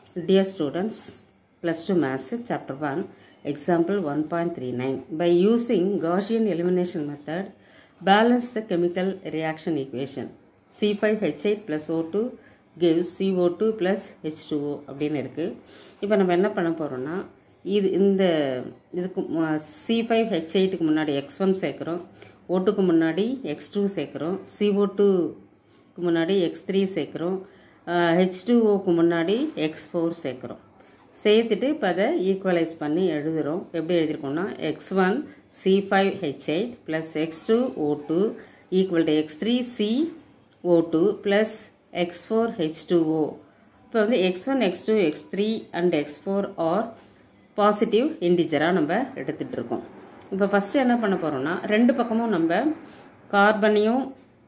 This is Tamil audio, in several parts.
Dear students, plus 2 Maths, Chapter 1, Example 1.39. By using Gaussian elimination method, balance the chemical reaction equation. C5H8 plus O2 gives CO2 plus H2O அப்படின்னு இருக்குது இப்போ நம்ம என்ன பண்ண போகிறோம்னா இது இந்த இதுக்கு சி ஃபைவ் ஹெச் எயிட்டுக்கு முன்னாடி எக்ஸ் ஒன் சேர்க்குறோம் ஓட்டுக்கு முன்னாடி எக்ஸ் டூ சேர்க்குறோம் சிஓ டூக்கு முன்னாடி எக்ஸ் த்ரீ சேர்க்குறோம் ஹெச் டூஓக்கு முன்னாடி எக்ஸ் ஃபோர் சேர்க்குறோம் சேர்த்துட்டு இப்போ அதை ஈக்குவலைஸ் பண்ணி எழுதுகிறோம் எப்படி எழுதியிருக்கோம்னா X one C five H eight plus X two O two equal to X three C O two plus X four H two O இப்போ வந்து X one X two X three and X four are positive இண்டிஜராக நம்ம எடுத்துகிட்டு இருக்கோம் இப்போ ஃபஸ்ட்டு என்ன பண்ண போகிறோம்னா ரெண்டு பக்கமும் நம்ம கார்பனையும்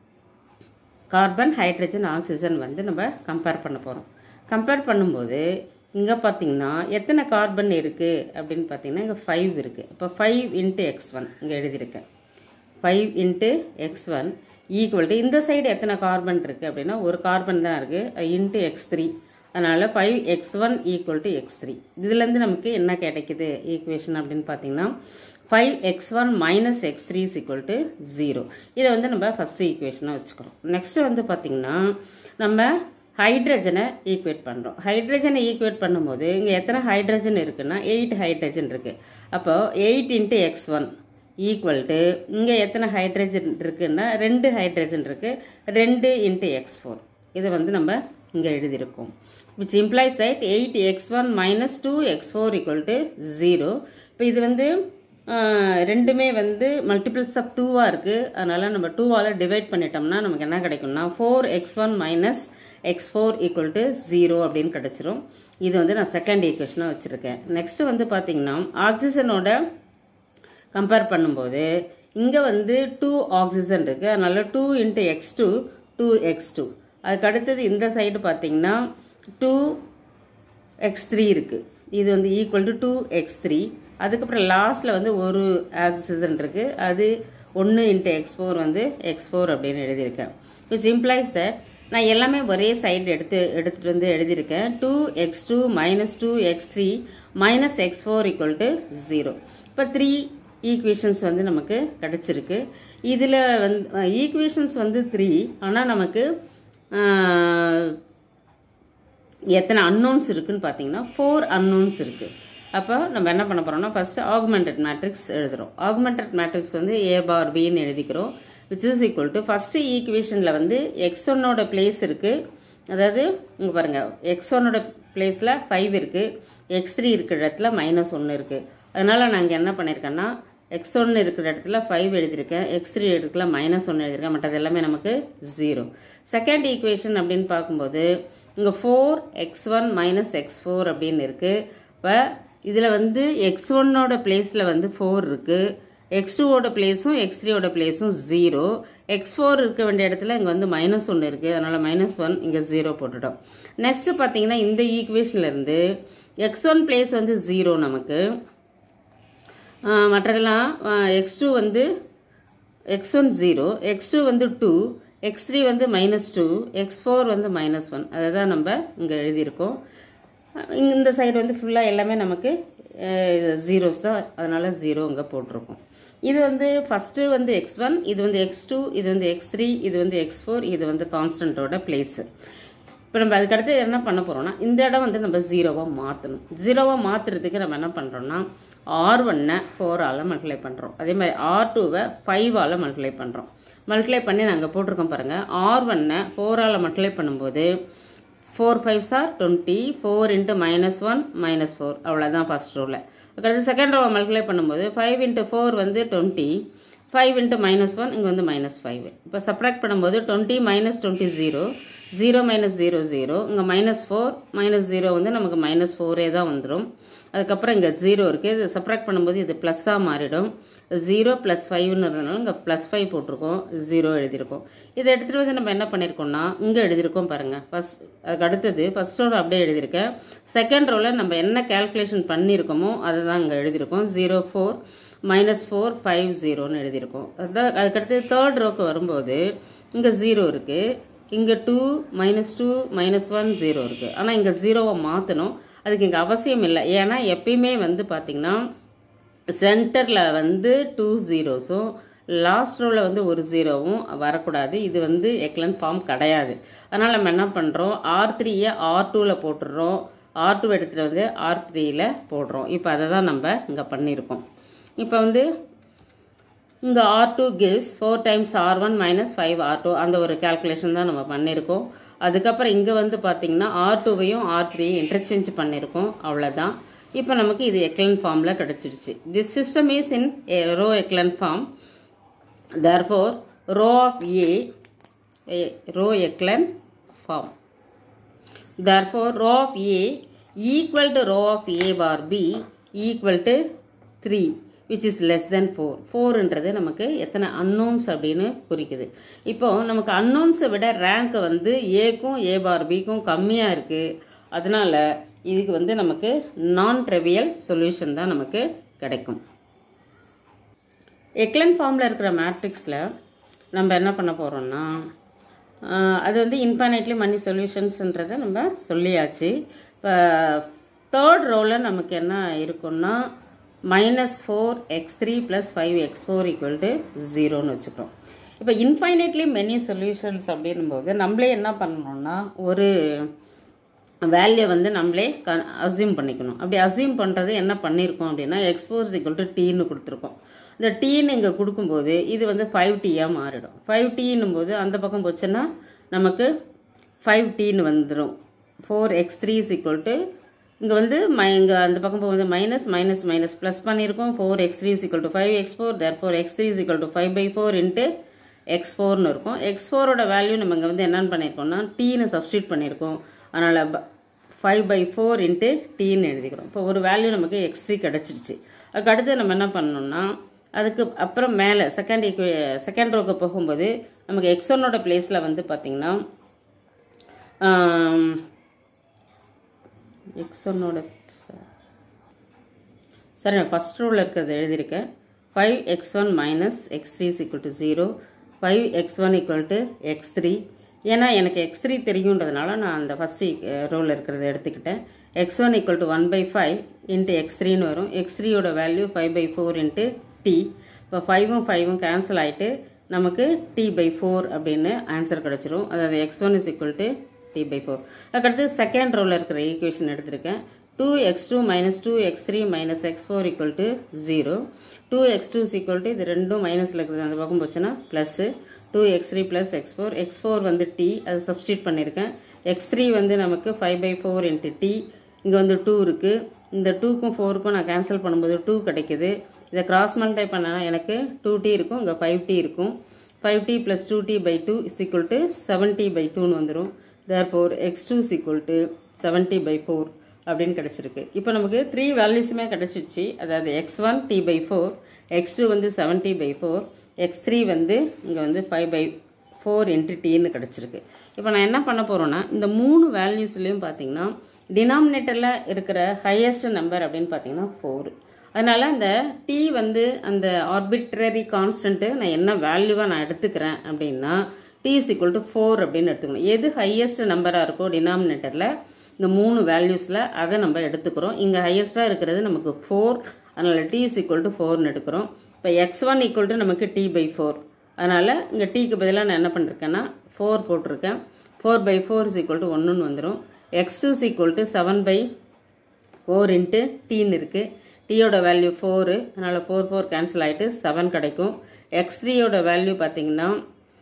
கார்பன் ஹைட்ரஜன் ஆக்சிஜன் வந்து நம்ம கம்பேர் பண்ண போகிறோம் கம்பேர் பண்ணும்போது இங்கே பார்த்தீங்கன்னா எத்தனை கார்பன் இருக்குது அப்படின்னு பார்த்தீங்கன்னா இங்கே ஃபைவ் இருக்குது இப்போ ஃபைவ் இன்ட்டு எக்ஸ் ஒன் இங்கே எழுதியிருக்கேன் five into X one equal to இந்த சைடு எத்தனை கார்பன் இருக்குது அப்படின்னா ஒரு கார்பன் தான் இருக்குது இன்ட்டு எக்ஸ் த்ரீ அதனால் five X one equal to X three இதுலேருந்து நமக்கு என்ன கிடைக்குது ஈக்குவேஷன் அப்படின்னு பார்த்தீங்கன்னா five X one minus X three is equal to zero இதை வந்து நம்ம ஃபஸ்ட்டு ஈக்குவேஷனாக வச்சுக்கிறோம் நெக்ஸ்ட்டு வந்து பார்த்திங்கன்னா நம்ம ஹைட்ரஜனை ஈக்குவேட் பண்ணுறோம் ஹைட்ரஜனை ஈக்குவேட் பண்ணும்போது இங்கே எத்தனை ஹைட்ரஜன் இருக்குன்னா எயிட் ஹைட்ரஜன் இருக்குது அப்போ eight into X one equal to இங்கே எத்தனை ஹைட்ரஜன் இருக்குன்னா ரெண்டு ஹைட்ரஜன் இருக்குது ரெண்டு இன்ட்டு எக்ஸ் ஃபோர் இதை வந்து நம்ம இங்கே எழுதியிருக்கோம் which implies that eight X one minus two X four equal to zero இப்போ இது வந்து ரெண்டுமே வந்து மல்டிபிள்ஸ் ஆஃப் டூவாக இருக்குது அதனால் நம்ம டூவால் டிவைட் பண்ணிட்டோம்னா நமக்கு என்ன கிடைக்கும்னா four X one minus X four equal to zero அப்படின்னு கிடச்சிரும் இது வந்து நான் செகண்ட் ஈக்குவேஷனாக வச்சுருக்கேன் நெக்ஸ்ட் வந்து பார்த்தீங்கன்னா ஆக்சிஜனோட கம்பேர் பண்ணும்போது இங்கே வந்து டூ ஆக்சிஜன் இருக்குது அதனால் two into X two two X two அதுக்கு அடுத்தது இந்த சைடு பார்த்தீங்கன்னா டூ எக்ஸ் த்ரீ இருக்குது இது வந்து equal to two X three அதுக்கப்புறம் லாஸ்ட்டில் வந்து ஒரு ஆக்சிஜன் இருக்குது அது ஒன்று இன்ட்டு எக்ஸ் ஃபோர் வந்து எக்ஸ் ஃபோர் அப்படின்னு எழுதியிருக்கேன் விச் இம்ப்ளைஸ் தட் நான் எல்லாமே ஒரே சைடு எடுத்து எடுத்துகிட்டு வந்து எழுதியிருக்கேன் two X two minus two X three minus X four equal to zero இப்போ த்ரீ ஈக்குவேஷன்ஸ் வந்து நமக்கு கிடச்சிருக்கு இதில் வந்து ஈக்குவேஷன்ஸ் வந்து த்ரீ ஆனால் நமக்கு எத்தனை அன்னோன்ஸ் இருக்குன்னு பார்த்தீங்கன்னா ஃபோர் அன்னோன்ஸ் இருக்குது அப்போ நம்ம என்ன பண்ண போகிறோம்னா ஃபஸ்ட்டு ஆகுமெண்டட் மேட்ரிக்ஸ் எழுதுகிறோம் ஆகுமெண்டட் மேட்ரிக்ஸ் வந்து ஏ பார் பின்னு எழுதிக்கிறோம் which is equal to first ஈக்குவேஷனில் வந்து எக்ஸ் ஒன்னோட பிளேஸ் இருக்குது அதாவது இங்கே பாருங்கள் எக்ஸ் ஒன்னோட பிளேஸில் ஃபைவ் இருக்குது எக்ஸ் த்ரீ இருக்கிற இடத்துல மைனஸ் ஒன்று இருக்குது அதனால் நான் இங்கே என்ன பண்ணியிருக்கேன்னா எக்ஸ் ஒன்று இருக்கிற இடத்துல ஃபைவ் எழுதியிருக்கேன் எக்ஸ் த்ரீ இடத்துல மைனஸ் ஒன்று எழுதியிருக்கேன் மற்றது எல்லாமே நமக்கு ஜீரோ செகண்ட் ஈக்குவேஷன் அப்படின்னு பார்க்கும்போது இங்கே four X one minus X four அப்படின்னு இருக்குது இப்போ இதில் வந்து எக்ஸ் ஒன்னோட பிளேஸில் வந்து ஃபோர் இருக்குது எக்ஸ் டூவோட பிளேஸும் எக்ஸ் த்ரீயோட பிளேஸும் ஜீரோ எக்ஸ் ஃபோர் இருக்க வேண்டிய இடத்துல இங்கே வந்து மைனஸ் ஒன்று இருக்குது அதனால் மைனஸ் ஒன் இங்கே ஜீரோ போட்டுட்டோம் நெக்ஸ்ட்டு பார்த்தீங்கன்னா இந்த ஈக்குவேஷன்லேருந்து எக்ஸ் ஒன் பிளேஸ் வந்து ஜீரோ நமக்கு மற்றதெல்லாம் எக்ஸ் டூ வந்து X one zero X two வந்து டூ எக்ஸ் த்ரீ வந்து மைனஸ் டூ எக்ஸ் ஃபோர் வந்து மைனஸ் ஒன் அதை தான் நம்ம இங்கே எழுதியிருக்கோம் இந்த சைடு வந்து ஃபுல்லாக எல்லாமே நமக்கு ஜீரோஸ் தான் அதனால் ஜீரோ இங்கே போட்டிருக்கோம் இது வந்து ஃபஸ்ட்டு வந்து எக்ஸ் ஒன் இது வந்து எக்ஸ் டூ இது வந்து எக்ஸ் த்ரீ இது வந்து எக்ஸ் ஃபோர் இது வந்து கான்ஸ்டன்ட்டோட பிளேஸு இப்போ நம்ம அதுக்கடுத்து என்ன பண்ண போகிறோம்னா இந்த இடம் வந்து நம்ம ஜீரோவாக மாற்றணும் ஜீரோவாக மாற்றுறதுக்கு நம்ம என்ன பண்ணுறோம்னா ஆர் ஒன்னை ஃபோரால் மல்டிப்ளை பண்ணுறோம் அதே மாதிரி ஆர் டூவை ஃபைவால் மல்டிப்ளை பண்ணுறோம் மல்டிப்ளை பண்ணி நாங்கள் போட்டிருக்கோம் பாருங்கள் ஆர் ஒன்னை ஃபோரால் மல்டிப்ளை பண்ணும்போது four five sir twenty four into minus one minus four அவ்வளோதான் ஃபஸ்ட் ரோவில் அடுத்து செகண்ட் ரோவை மல்டிப்ளை பண்ணும்போது ஃபைவ் இன்ட்டு ஃபோர் வந்து twenty five into minus one இங்கே வந்து மைனஸ் ஃபைவ் இப்போ சப்ராக்ட் பண்ணும்போது twenty minus twenty zero zero minus zero zero இங்கே மைனஸ் ஃபோர் மைனஸ் ஜீரோ வந்து நமக்கு மைனஸ் ஃபோரே தான் வந்துடும் அதுக்கப்புறம் இங்கே ஜீரோ இருக்குது இது சப்ராக்ட் பண்ணும்போது இது ப்ளஸ்ஸாக மாறிடும் ஜீரோ ப்ளஸ் ஃபைவ்னு இருந்தனால இங்கே ப்ளஸ் ஃபைவ் போட்டிருக்கோம் ஜீரோ எழுதியிருக்கோம் இதை எடுத்துகிட்டு வந்து நம்ம என்ன பண்ணியிருக்கோம்னா இங்கே எழுதியிருக்கோம் பாருங்கள் ஃபஸ்ட் அதுக்கு அடுத்தது ஃபஸ்ட் ரோவில் அப்படியே எழுதியிருக்கேன் செகண்ட் ரோவில் நம்ம என்ன கேல்குலேஷன் பண்ணியிருக்கோமோ அதை தான் இங்கே எழுதியிருக்கோம் zero four minus four five ஜீரோன்னு எழுதியிருக்கோம் அதுதான் அதுக்கடுத்து தேர்ட் ரோக்கு வரும்போது இங்கே ஜீரோ இருக்குது இங்கே two minus two minus one zero இருக்குது ஆனால் இங்கே ஜீரோவை மாற்றணும் அதுக்கு இங்கே அவசியம் இல்லை ஏன்னா எப்பயுமே வந்து பார்த்திங்கன்னா சென்டரில் வந்து டூ ஜீரோஸும் லாஸ்ட் ரோவில் வந்து ஒரு ஜீரோவும் வரக்கூடாது இது வந்து எக்லன் ஃபார்ம் கிடையாது அதனால் நம்ம என்ன பண்ணுறோம் ஆர் த்ரீயை ஆர் டூவில் போட்டுடுறோம் ஆர் டூ எடுத்துகிட்டு வந்து ஆர் த்ரீயில் போடுறோம் இப்போ அதை தான் நம்ம இங்கே பண்ணியிருக்கோம் இப்போ வந்து இங்கே R two gives four times R one minus five R two அந்த ஒரு கேல்குலேஷன் தான் நம்ம பண்ணியிருக்கோம் அதுக்கப்புறம் இங்கே வந்து பார்த்தீங்கன்னா ஆர் டூவையும் ஆர் த்ரீயும் இன்டர்சேஞ்ச் பண்ணியிருக்கோம் அவ்வளோதான் இப்போ நமக்கு இது எக்லன் ஃபார்மில் கிடச்சிடுச்சு this system is in row echelon form therefore row of A, a row echelon form. Therefore, row of A equal to row of A bar B equal to 3 which is less than 4. 4ன்றது நமக்கு எத்தனை unknowns அப்படின்னு குறிக்குது இப்போ நமக்கு unknowns விட ரேங்க் வந்து ஏக்கும் ஏ பார் பிக்கும் கம்மியாக இருக்குது அதனால இதுக்கு வந்து நமக்கு நான் ட்ரெவியல் சொல்யூஷன் தான் நமக்கு கிடைக்கும் எக்லன் ஃபார்மில் இருக்கிற மேட்ரிக்ஸில் நம்ம என்ன பண்ண போகிறோம்னா அது வந்து இன்ஃபைனைட்லி மணி சொல்யூஷன்ஸ்ன்றதை நம்ம சொல்லியாச்சு இப்போ தேர்ட் ரோவில் நமக்கு என்ன இருக்குன்னா minus four x three plus five x four equal to ஜீரோன்னு வச்சுக்கிறோம் இப்போ இன்ஃபைனைட்லி மெனி சொல்யூஷன்ஸ் அப்படின்னும்போது நம்மளே என்ன பண்ணணும்னா ஒரு வேல்யூ வந்து நம்மளே க அசியூம் பண்ணிக்கணும் அப்படி அசியூம் பண்ணுறது என்ன பண்ணியிருக்கோம் அப்படின்னா எக்ஸ்போர்ஸ் ஈக்குவல் டு டீன்னு கொடுத்துருக்கோம் இந்த டீன்னு இங்கே கொடுக்கும்போது இது வந்து ஃபைவ் டீயாக மாறிடும் ஃபைவ் டீன்னும் போது அந்த பக்கம் போச்சுன்னா நமக்கு ஃபைவ் டீன்னு வந்துடும் four x three is equal to இங்கே வந்து மை இங்கே அந்த பக்கம் போகும்போது மைனஸ் மைனஸ் மைனஸ் ப்ளஸ் பண்ணியிருக்கோம் four x three is equal to five x four there four x three is equal to five by four into x ஃபோர்னு இருக்கும் எக்ஸ் ஃபோரோட வேல்யூ நம்ம இங்கே வந்து என்னென்னு பண்ணியிருக்கோம்னா டீன்னு சப்ஸ்டியூட் பண்ணியிருக்கோம் அதனால் ஃபைவ் பை ஃபோர் இன்ட்டு டீன்னு எழுதிக்கிறோம் இப்போ ஒரு வேல்யூ நமக்கு எக்ஸ் த்ரீ கிடச்சிடுச்சு அதுக்கு அடுத்து நம்ம என்ன பண்ணணும்னா அதுக்கு அப்புறம் மேலே செகண்ட் ஈக்குவே செகண்ட் ரோக்கு போகும்போது நமக்கு எக்ஸ் ஒன்னோட பிளேஸில் வந்து பார்த்திங்கன்னா எக்ஸ் ஒன்னோட சரி நான் ஃபஸ்ட் ரோவில் இருக்கிறது எழுதியிருக்கேன் five X one minus X three is equal to zero five X one equal to X three ஏன்னா எனக்கு எக்ஸ் த்ரீ தெரியுன்றதுனால நான் அந்த ஃபஸ்ட்டு ரோவில் இருக்கிறத எடுத்துக்கிட்டேன் x one equal to one by five into x த்ரீன்னு வரும் எக்ஸ் த்ரீயோட value five by four into t இப்போ ஃபைவும் ஃபைவும் கேன்சல் ஆகிட்டு நமக்கு டி பை ஃபோர் அப்படின்னு ஆன்சர் கிடச்சிரும் அதாவது x one is equal to t by four அதுக்கடுத்து செகண்ட் ரோவில் இருக்கிற ஈக்குவேஷன் எடுத்திருக்கேன் two X two minus two X three minus X four equal to zero two X two equal to இது ரெண்டும் மைனஸில் இருக்கிறது அந்த பக்கம் போச்சுன்னா plus two X three plus X four x four வந்து டி அதை சப்ஸ்டியூட் பண்ணியிருக்கேன் எக்ஸ் த்ரீ வந்து நமக்கு five by four into t இங்கே வந்து டூ இருக்குது இந்த டூக்கும் ஃபோருக்கும் நான் கேன்சல் பண்ணும்போது டூ கிடைக்குது இதை கிராஸ் மல்டிப்ளை பண்ணனா எனக்கு டூ டி இருக்கும் இங்கே ஃபைவ் டி இருக்கும் five t plus two t by two is equal to seventy by டூன்னு வந்துடும் there four x two is equal to seventy by four அப்படின்னு கிடச்சிருக்கு இப்போ நமக்கு த்ரீ வேல்யூஸுமே கிடச்சிருச்சு அதாவது x one t by four x two வந்து seventy by four x three வந்து இங்கே வந்து ஃபைவ் பை ஃபோர் இன்ட்டு டீன்னு கிடச்சிருக்கு இப்போ நான் என்ன பண்ண போகிறேன்னா இந்த மூணு வேல்யூஸ்லேயும் பார்த்தீங்கன்னா டினாமினேட்டரில் இருக்கிற ஹையஸ்ட் நம்பர் அப்படின்னு பார்த்தீங்கன்னா ஃபோர் அதனால் அந்த டி வந்து அந்த ஆர்பிட்ரரி கான்ஸ்டன்ட்டு நான் என்ன வேல்யூவாக நான் எடுத்துக்கிறேன் அப்படின்னா t is equal to four அப்படின்னு எடுத்துக்கணும் எது ஹையஸ்ட் நம்பராக இருக்கோ டினாமினேட்டரில் இந்த மூணு வேல்யூஸில் அதை நம்ம எடுத்துக்கிறோம் இங்கே ஹையஸ்ட்டாக இருக்கிறது நமக்கு ஃபோர் அதனால் டி இஸ் ஈக்குவல் டு ஃபோர்னு எடுக்கிறோம் இப்போ எக்ஸ் ஒன் ஈக்குவல் டு நமக்கு டி பை ஃபோர் அதனால் இங்கே டீக்கு பதிலாக நான் என்ன பண்ணிருக்கேன்னா ஃபோர் போட்டிருக்கேன் four by four is equal to ஒன்றுன்னு வந்துடும் x two is equal to seven by four into டீன்னு இருக்குது டீயோட வேல்யூ ஃபோரு அதனால் ஃபோர் ஃபோர் கேன்சல் ஆகிட்டு செவன் கிடைக்கும் எக்ஸ் த்ரீயோட வேல்யூ பார்த்தீங்கன்னா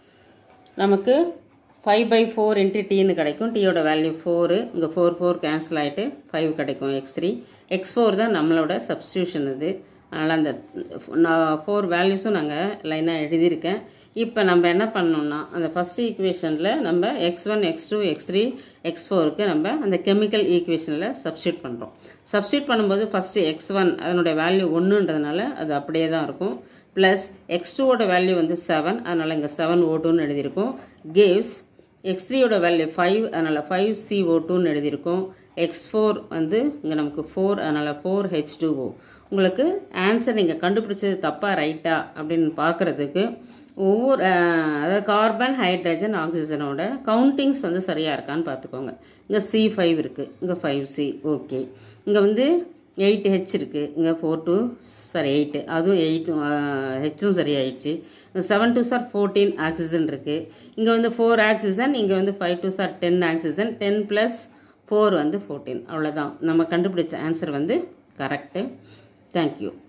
நமக்கு ஃபைவ் பை ஃபோர் இன்ட்டு டீன்னு கிடைக்கும் டீயோட வேல்யூ ஃபோரு இங்கே ஃபோர் ஃபோர் கேன்சல் ஆகிட்டு ஃபைவ் கிடைக்கும் எக்ஸ் த்ரீ எக்ஸ் ஃபோர் தான் நம்மளோட சப்ஸ்டியூஷன் இது அதனால் அந்த ஃபோர் வேல்யூஸும் நாங்கள் லைனாக எழுதியிருக்கேன் இப்போ நம்ம என்ன பண்ணோம்னா அந்த ஃபஸ்ட் ஈக்குவேஷனில் நம்ம x one X two X three x ஃபோருக்கு நம்ம அந்த கெமிக்கல் ஈக்குவேஷனில் சப்ஸ்டியூட் பண்ணுறோம் சப்ஸ்டியூட் பண்ணும்போது ஃபஸ்ட்டு எக்ஸ் ஒன் அதனுடைய வேல்யூ ஒன்றுன்றதுனால அது அப்படியே தான் இருக்கும் ப்ளஸ் எக்ஸ் டூவோட வேல்யூ வந்து செவன் அதனால் இங்கே செவன் ஓ டூன்னு எழுதியிருக்கோம் கேவ்ஸ் எக்ஸ் த்ரீயோட வேல்யூ ஃபைவ் அதனால் ஃபைவ் சி ஓ டூன்னு எழுதியிருக்கோம் எக்ஸ் ஃபோர் வந்து இங்கே நமக்கு ஃபோர் அதனால் ஃபோர் ஹெச் டூ ஓ உங்களுக்கு ஆன்சர் நீங்கள் கண்டுபிடிச்சது தப்பா ரைட்டா அப்படின்னு பார்க்குறதுக்கு ஒவ்வொரு அஹ், அதாவது கார்பன் ஹைட்ரஜன் ஆக்சிஜனோட கவுண்டிங்ஸ் வந்து சரியாக இருக்கான்னு பார்த்துக்கோங்க இங்கே சி ஃபைவ் இருக்குது இங்கே ஃபைவ் சி ஓகே இங்கே வந்து எயிட் ஹெச் இருக்குது இங்கே ஃபோர் டூ சாரி எயிட்டு அதுவும் எயிட் ஹெச்சும் சரியாயிடுச்சு செவன் டூ சார் ஃபோர்டீன் ஆக்சிஜன் இருக்குது இங்கே வந்து ஃபோர் ஆக்சிஜன் இங்கே வந்து ஃபைவ் டூ சார் ten oxygen ten plus four வந்து ஃபோர்டீன் அவ்வளோதான் நம்ம கண்டுபிடிச்ச ஆன்சர் வந்து கரெக்டு தேங்க்யூ